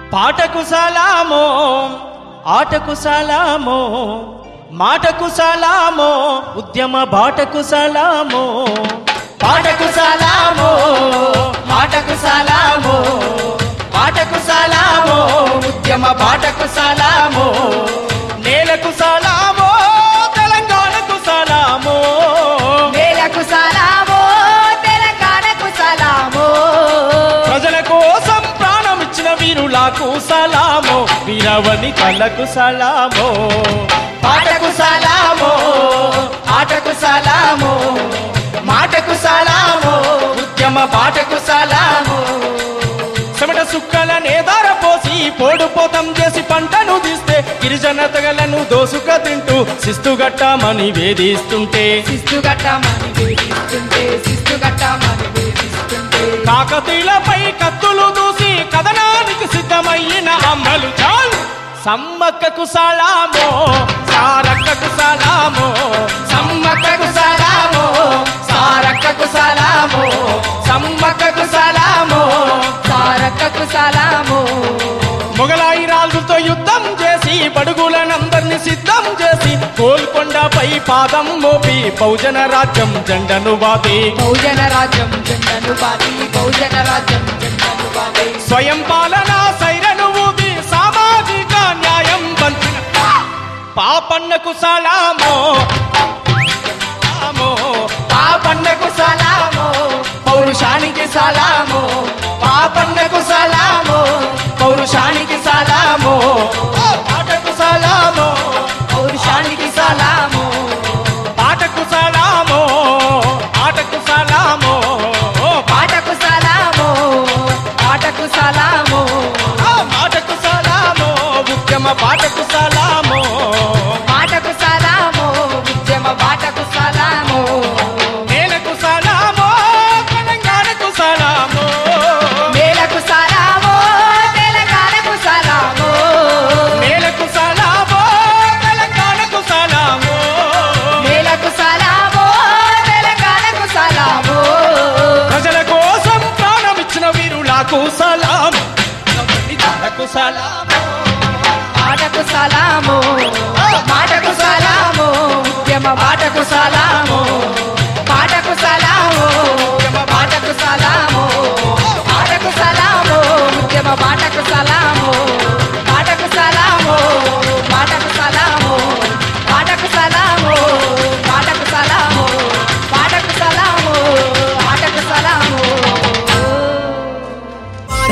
పాటకు సలామో ఆటకు సలామో మాటకు సలామో ఉద్యమ బాటకు సలామో పాటకు సలామో మాటకు సలామో పాటకు సలామో ఉద్యమ బాటకు సలామో నేలకు సలామో తెలంగాణకు సలామో నేలకు సలామో తెలంగాణకు సలామో ప్రజల కోసం ప్రాణం ఇచ్చిన వీరులకు సలామో వీరవని కళ్ళకు సలామో పాటకు సలామో ఆటకు సలామో మాటకు సలామో ఉద్యమ పాటకు సలామో చెమట సుక్కల నేదార పోసి పోడుపోతం చేసి పంటను తీస్తే గిరిజన తెగలను దోసుక తింటూ శిస్తుగట్టమని వేధిస్తుంటే శిస్తు గట్టమని వేధిస్తుంటే శిస్తు గట్టమని వేధిస్తుంటే కాకతీయులపై కత్తులు దూసి కథనానికి సిద్ధమయ్యిన అమ్మలు చాలు సమ్మక్కకు సలామో సారక్కకు సలామో సమ్మక్కకు సలామో సారక్కకు సలామో సమ్మక్కకు సలామో తారకకు సలామో మొగలాయి రాజులతో యుద్ధం చేసి బడుగులనందరినీ సిద్ధం చేసి గోల్కొండపై పాదం మోపి బహుజన రాజ్యం జెండను బాది బహుజన రాజ్యం జెండను బాటి బహుజన రాజ్యం జెండను బాటి స్వయం పాలన సైరను ఊది సామాజిక న్యాయం బంచిన పాపన్నకు సలామో సలామో. పాపన్నకు సలామో పౌరుషానికి సలామో పాపన్నకు సలామో పౌరుషానికి సలామో పాటకు సలామో పౌరుషానికి సలామో పాటకు సలామో ఆటకు సలామో పాటకు సలామో పాటకు సలామో ఆ మాటకు సలామో ఉద్యమ పాటకు సలామో పాటకు సలామో ఉద్యమ బాటకు సలామో నేలకు సలామో తెలంగాణకు సలామో నేలకు సలామో తెలంగాణకు సలామో నేలకు సలామో తెలంగాణకు సలామో నేలకు సలామో తెలంగాణకు సలామో ప్రజల కోసం ప్రాణం ఇచ్చిన వీరులకు సలాం కు సలామో పాటకు సలామో మాటకు సలామో ఉద్యమ బాటకు సలామో పాటకు సలామో ఉద్యమ బాటకు సలామో పాటకు సలామో